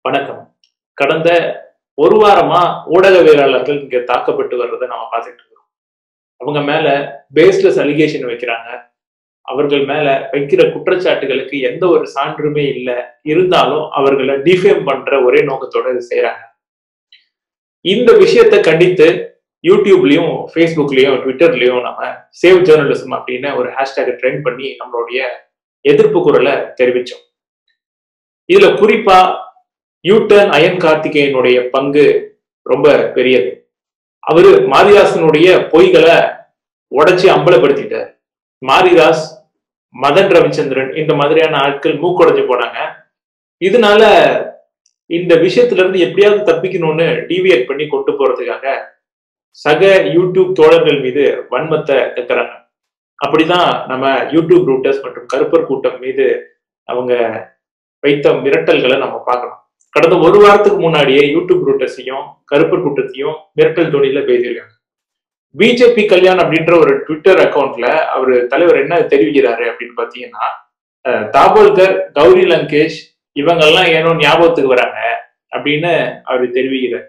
வணக்கம் கடந்த ஒரு வாரமா ஊடகவியலாளர்கள் இங்க தாக்கப்பட்டு வர்றதை நம்ம பார்த்துட்டு இருக்கோம் அவங்க மேல பேஸ்லெஸ் அலிகேஷன் வைக்கிறாங்க அவர்கள் மேல வைக்கிற குற்றச்சாட்டுகளுக்கு எந்த ஒரு சான்றுமே இல்லை இருந்தாலும் அவர்களை டிஃபேம் பண்ற ஒரே நோக்கத்தோட இது செய்யறாங்க இந்த விஷயத்தை கண்டித்து யூடியூப்லயும் ஃபேஸ்புக்லயும் ட்விட்டர்லயும் நம்ம சேவ் ஜேர்னலிசம் அப்படின்னு ஒரு ஹேஷ்டேக் ட்ரெண்ட் பண்ணி நம்மளுடைய எதிர்ப்பு குரலை தெரிவிச்சோம் இதுல குறிப்பா யூட்டன் அயன் கார்த்திகேயனுடைய பங்கு ரொம்ப பெரியது அவரு மாரிதாசனுடைய பொய்களை உடைச்சி அம்பலப்படுத்திட்டார் மாரிதாஸ் மதன் ரவிச்சந்திரன் இந்த மாதிரியான ஆட்கள் மூக்குடைஞ்சு போனாங்க இதனால இந்த விஷயத்துல இருந்து எப்படியாவது தப்பிக்கணும்னு டிவியேட் பண்ணி கொண்டு போறதுக்காக சக யூடியூப் தோழர்கள் மீது வன்மத்தை கக்குறாங்க அப்படிதான் நம்ம யூடியூப் ரூட்டர்ஸ் மற்றும் கருப்பர் கூட்டம் மீது அவங்க வைத்த மிரட்டல்களை நம்ம பார்க்கணும் கடந்த ஒரு வாரத்துக்கு முன்னாடியே யூடியூப் ரூட்டர்ஸையும் கருப்பர் கூட்டத்தையும் மிரட்டல் தொழில பேசியிருக்காங்க பிஜேபி கல்யாண் அப்படின்ற ஒரு ட்விட்டர் அக்கௌண்ட்ல அவர் தலைவர் என்ன தெரிவிக்கிறாரு அப்படின்னு பாத்தீங்கன்னா தாபோல்கர் கௌரி லங்கேஷ் இவங்கெல்லாம் ஏனோ ஞாபகத்துக்கு வராங்க அப்படின்னு அவர் தெரிவிக்கிறார்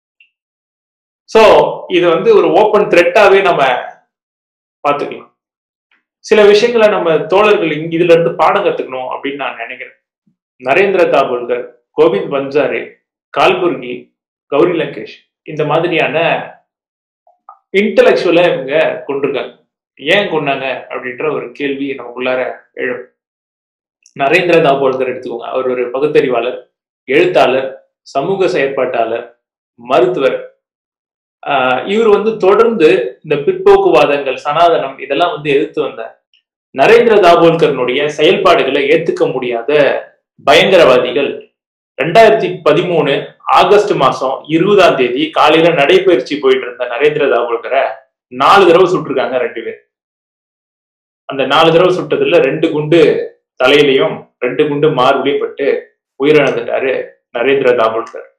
சோ இது வந்து ஒரு ஓப்பன் த்ரெட்டாவே நம்ம பார்த்துக்கலாம் சில விஷயங்களை நம்ம தோழர்கள் இங்க இதுல இருந்து பாடம் கத்துக்கணும் அப்படின்னு நான் நினைக்கிறேன் நரேந்திர தாபோல்கர் கோவிந்த் பன்சாரே கால்புர்கி கௌரி லங்கேஷ் இந்த மாதிரியான இன்டலெக்சுவலா இவங்க கொண்டிருக்காங்க ஏன் கொண்டாங்க அப்படின்ற ஒரு கேள்வி நமக்குள்ளார எழும் நரேந்திர தாபோல்கர் எடுத்துக்கோங்க அவர் ஒரு பகுத்தறிவாளர் எழுத்தாளர் சமூக செயற்பாட்டாளர் மருத்துவர் இவர் வந்து தொடர்ந்து இந்த பிற்போக்குவாதங்கள் சனாதனம் இதெல்லாம் வந்து எதிர்த்து வந்தார் நரேந்திர தாபோல்கர்னுடைய செயல்பாடுகளை ஏத்துக்க முடியாத பயங்கரவாதிகள் ரெண்டாயிரத்தி பதிமூணு ஆகஸ்ட் மாசம் இருபதாம் தேதி காலையில நடைபயிற்சி போயிட்டு இருந்த நரேந்திர தாபோல்கரை நாலு தடவை சுட்டிருக்காங்க ரெண்டு பேர் அந்த நாலு தடவை சுட்டதுல ரெண்டு குண்டு தலையிலையும் ரெண்டு குண்டு மார்பிலையும் பட்டு உயிரிழந்துட்டாரு நரேந்திர தாபோல்கர்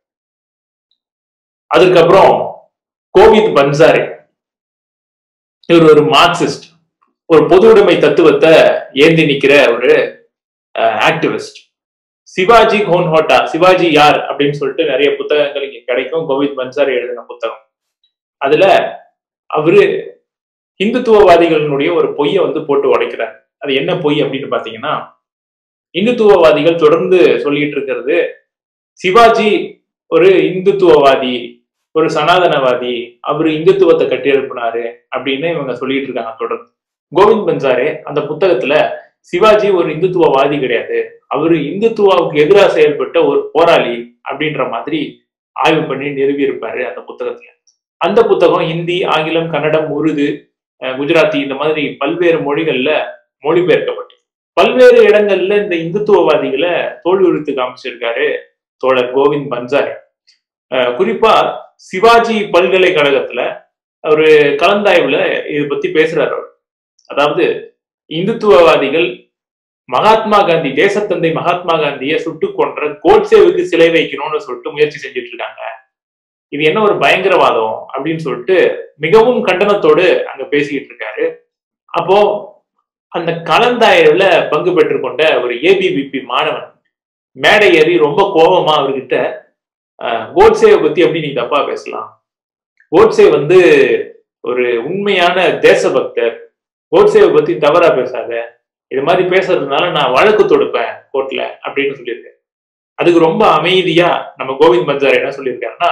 அதுக்கப்புறம் கோவிந்த் பன்சாரே இவர் ஒரு மார்க்சிஸ்ட் ஒரு பொது உடைமை தத்துவத்தை ஏந்தி நிக்கிற ஒரு ஆக்டிவிஸ்ட் சிவாஜி கோன்ஹோட்டா சிவாஜி யார் அப்படின்னு சொல்லிட்டு நிறைய புத்தகங்கள் இங்க கிடைக்கும் கோவிந்த் பன்சாரி எழுதின புத்தகம் அதுல அவரு இந்துத்துவவாதிகளினுடைய ஒரு பொய்யை வந்து போட்டு உடைக்கிறார் அது என்ன பொய் அப்படின்னு பாத்தீங்கன்னா இந்துத்துவவாதிகள் தொடர்ந்து சொல்லிட்டு இருக்கிறது சிவாஜி ஒரு இந்துத்துவவாதி ஒரு சனாதனவாதி அவரு இந்துத்துவத்தை கட்டியெழுப்பினாரு அப்படின்னு இவங்க சொல்லிட்டு இருக்காங்க தொடர்ந்து கோவிந்த் பன்சாரே அந்த புத்தகத்துல சிவாஜி ஒரு இந்துத்துவவாதி கிடையாது அவரு இந்துத்துவாவுக்கு எதிராக செயல்பட்ட ஒரு போராளி அப்படின்ற மாதிரி ஆய்வு பண்ணி நிறுவி இருப்பாரு அந்த புத்தகத்துல அந்த புத்தகம் ஹிந்தி ஆங்கிலம் கன்னடம் உருது குஜராத்தி இந்த மாதிரி பல்வேறு மொழிகள்ல மொழிபெயர்க்கப்பட்டு பல்வேறு இடங்கள்ல இந்த இந்துத்துவவாதிகளை தோல்வியுறுத்து காமிச்சிருக்காரு தோழர் கோவிந்த் பன்சாரே குறிப்பா சிவாஜி பல்கலைக்கழகத்துல ஒரு கலந்தாய்வுல இதை பத்தி பேசுறாரு அவர் அதாவது இந்துத்துவவாதிகள் மகாத்மா காந்தி தேசத்தந்தை மகாத்மா காந்தியை சுட்டு கொன்ற கோட்சேவுக்கு சிலை வைக்கணும்னு சொல்லிட்டு முயற்சி செஞ்சுட்டு இருக்காங்க இது என்ன ஒரு பயங்கரவாதம் அப்படின்னு சொல்லிட்டு மிகவும் கண்டனத்தோடு அங்க பேசிக்கிட்டு இருக்காரு அப்போ அந்த கலந்தாய்வுல பங்கு பெற்றுக்கொண்ட ஒரு ஏபிவிபி மாணவன் மேடை ஏறி ரொம்ப கோபமா அவர்கிட்ட கோட்சேவை பத்தி எப்படி நீ தப்பா பேசலாம் கோட்சே வந்து ஒரு உண்மையான தேசபக்தர் கோட்சேவை பத்தி தவறா பேசாத இது மாதிரி பேசுறதுனால நான் வழக்கு தொடுப்பேன் கோர்ட்ல அப்படின்னு சொல்லியிருக்கேன் அதுக்கு ரொம்ப அமைதியா நம்ம கோவிந்த் பஞ்சார் என்ன சொல்லியிருக்காருன்னா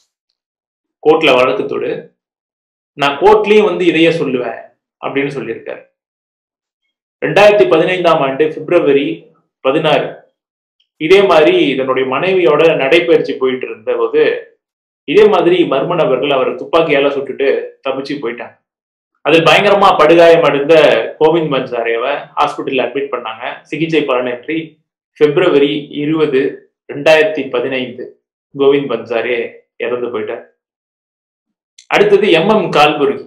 கோர்ட்ல வழக்கு தொடு நான் கோர்ட்லயும் வந்து இதையே சொல்லுவேன் அப்படின்னு சொல்லியிருக்காரு ரெண்டாயிரத்தி பதினைந்தாம் ஆண்டு பிப்ரவரி பதினாறு இதே மாதிரி இதனுடைய மனைவியோட நடைபயிற்சி போயிட்டு இருந்த போது இதே மாதிரி மர்ம நபர்கள் அவரை துப்பாக்கியால சுட்டுட்டு தப்பிச்சு போயிட்டாங்க அதில் பயங்கரமா படுகாயம் அடைந்த கோவிந்த் பன்சாரேவை ஹாஸ்பிட்டல் அட்மிட் பண்ணாங்க சிகிச்சை பலனின்றி பிப்ரவரி இருபது ரெண்டாயிரத்தி பதினைந்து கோவிந்த் பன்சாரே இறந்து போயிட்டார் அடுத்தது எம் எம் கால்புர்கி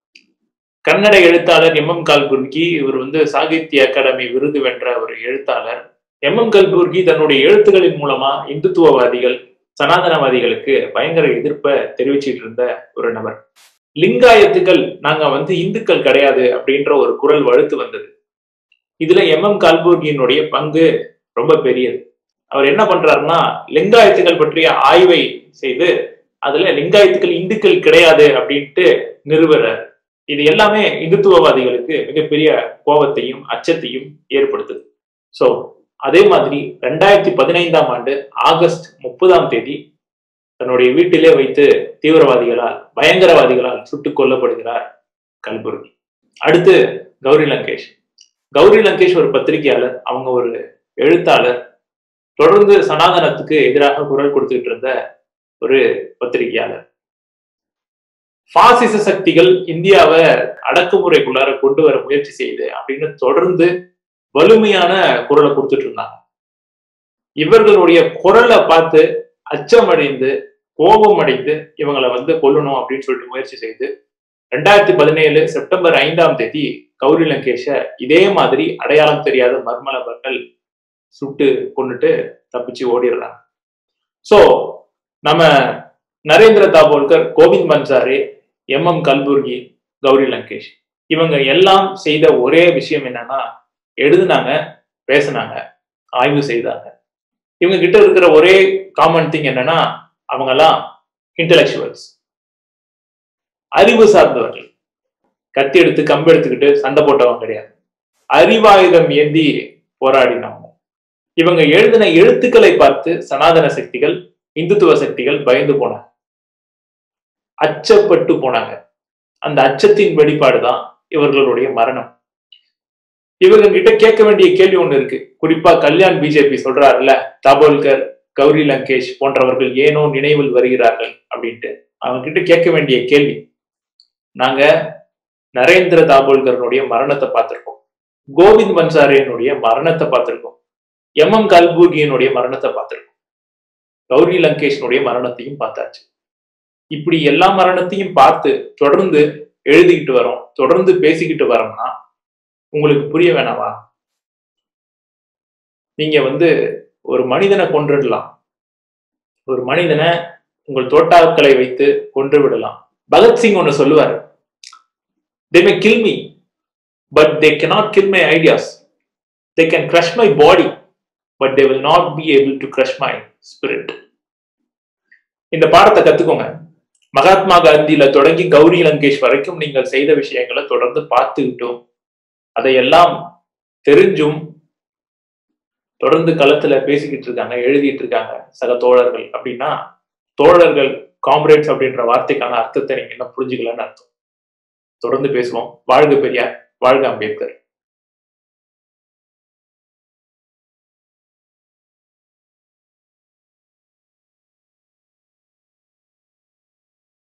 கன்னட எழுத்தாளர் எம் எம் கால்புர்கி இவர் வந்து சாகித்ய அகாடமி விருது வென்ற ஒரு எழுத்தாளர் எம் எம் கல்புர்கி தன்னுடைய எழுத்துக்களின் மூலமா இந்துத்துவவாதிகள் சனாதனவாதிகளுக்கு பயங்கர எதிர்ப்பை தெரிவிச்சிட்டு இருந்த ஒரு நபர் லிங்காயத்துக்கள் நாங்க வந்து இந்துக்கள் கிடையாது அப்படின்ற ஒரு குரல் வலுத்து வந்தது இதுல எம் எம் கால்பூர்கியினுடைய பங்கு ரொம்ப பெரியது அவர் என்ன பண்றாருன்னா லிங்காயத்துகள் பற்றிய ஆய்வை செய்து அதுல லிங்காயத்துக்கள் இந்துக்கள் கிடையாது அப்படின்ட்டு நிறுவுறார் இது எல்லாமே இந்துத்துவவாதிகளுக்கு மிகப்பெரிய கோபத்தையும் அச்சத்தையும் ஏற்படுத்துது சோ அதே மாதிரி ரெண்டாயிரத்தி பதினைந்தாம் ஆண்டு ஆகஸ்ட் முப்பதாம் தேதி தன்னுடைய வீட்டிலே வைத்து தீவிரவாதிகளால் பயங்கரவாதிகளால் சுட்டுக் கொல்லப்படுகிறார் கல்புர்கி அடுத்து கௌரி லங்கேஷ் கௌரி லங்கேஷ் ஒரு பத்திரிகையாளர் அவங்க ஒரு எழுத்தாளர் தொடர்ந்து சனாதனத்துக்கு எதிராக குரல் கொடுத்துட்டு இருந்த ஒரு பத்திரிகையாளர் பாசிச சக்திகள் இந்தியாவை அடக்குமுறைக்குள்ளார கொண்டு வர முயற்சி செய்யுது அப்படின்னு தொடர்ந்து வலிமையான குரலை கொடுத்துட்டு இருந்தாங்க இவர்களுடைய குரலை பார்த்து அச்சமடைந்து கோபம் அடைந்து இவங்களை வந்து கொல்லணும் அப்படின்னு சொல்லிட்டு முயற்சி செய்து ரெண்டாயிரத்தி பதினேழு செப்டம்பர் ஐந்தாம் தேதி கௌரி லங்கேஷ இதே மாதிரி அடையாளம் தெரியாத மர்ம நபர்கள் சுட்டு கொண்டுட்டு தப்பிச்சு ஓடிடுறாங்க சோ நம்ம நரேந்திர தாபோல்கர் கோவிந்த் பன்சாரே எம் எம் கல்புர்கி கௌரி லங்கேஷ் இவங்க எல்லாம் செய்த ஒரே விஷயம் என்னன்னா எழுதுனாங்க பேசினாங்க ஆய்வு செய்தாங்க இவங்க கிட்ட இருக்கிற ஒரே காமன் திங் என்னன்னா அவங்கெல்லாம் இன்டலெக்சுவல்ஸ் அறிவு சார்ந்தவர்கள் கத்தி எடுத்து கம்பு எடுத்துக்கிட்டு சண்டை போட்டவங்க கிடையாது அறிவாயுதம் ஏந்தி போராடினவங்க இவங்க எழுதின எழுத்துக்களை பார்த்து சனாதன சக்திகள் இந்துத்துவ சக்திகள் பயந்து போனாங்க அச்சப்பட்டு போனாங்க அந்த அச்சத்தின் வெளிப்பாடுதான் இவர்களுடைய மரணம் இவங்க கிட்ட கேட்க வேண்டிய கேள்வி ஒண்ணு இருக்கு குறிப்பா கல்யாண் பிஜேபி சொல்றாருல்ல தாபோல்கர் கௌரி லங்கேஷ் போன்றவர்கள் ஏனோ நினைவில் வருகிறார்கள் அப்படின்ட்டு அவங்க கிட்ட கேட்க வேண்டிய கேள்வி நாங்க நரேந்திர தாபோல்கரனுடைய மரணத்தை பார்த்திருக்கோம் கோவிந்த் பன்சாரியனுடைய மரணத்தை பார்த்திருக்கோம் எம் எம் கல்பூர்கியனுடைய மரணத்தை பார்த்திருக்கோம் கௌரி லங்கேஷனுடைய மரணத்தையும் பார்த்தாச்சு இப்படி எல்லா மரணத்தையும் பார்த்து தொடர்ந்து எழுதிக்கிட்டு வரோம் தொடர்ந்து பேசிக்கிட்டு வரோம்னா உங்களுக்கு புரிய வேணாவா நீங்க வந்து ஒரு மனிதனை கொன்றுடலாம் ஒரு மனிதனை உங்கள் தோட்டாக்களை வைத்து கொன்று விடலாம் பகத்சிங் ஒன்னு சொல்லுவாரு they may kill me but they cannot kill my ideas they can crush my body but they will not be able to crush my spirit இந்த பாடத்தை கத்துக்கோங்க மகாத்மா காந்தியில தொடங்கி கௌரி லங்கேஷ் வரைக்கும் நீங்கள் செய்த விஷயங்களை தொடர்ந்து பார்த்துக்கிட்டோம் அதையெல்லாம் தெரிஞ்சும் தொடர்ந்து களத்துல பேசிக்கிட்டு இருக்காங்க எழுதிட்டு இருக்காங்க சக தோழர்கள் அப்படின்னா தோழர்கள் காம்ரேட்ஸ் அப்படின்ற வார்த்தைக்கான அர்த்தத்தை நீங்க என்ன புரிஞ்சுக்கலன்னு அர்த்தம் தொடர்ந்து பேசுவோம் வாழ்க பெரியார் வாழ்க அம்பேத்கர்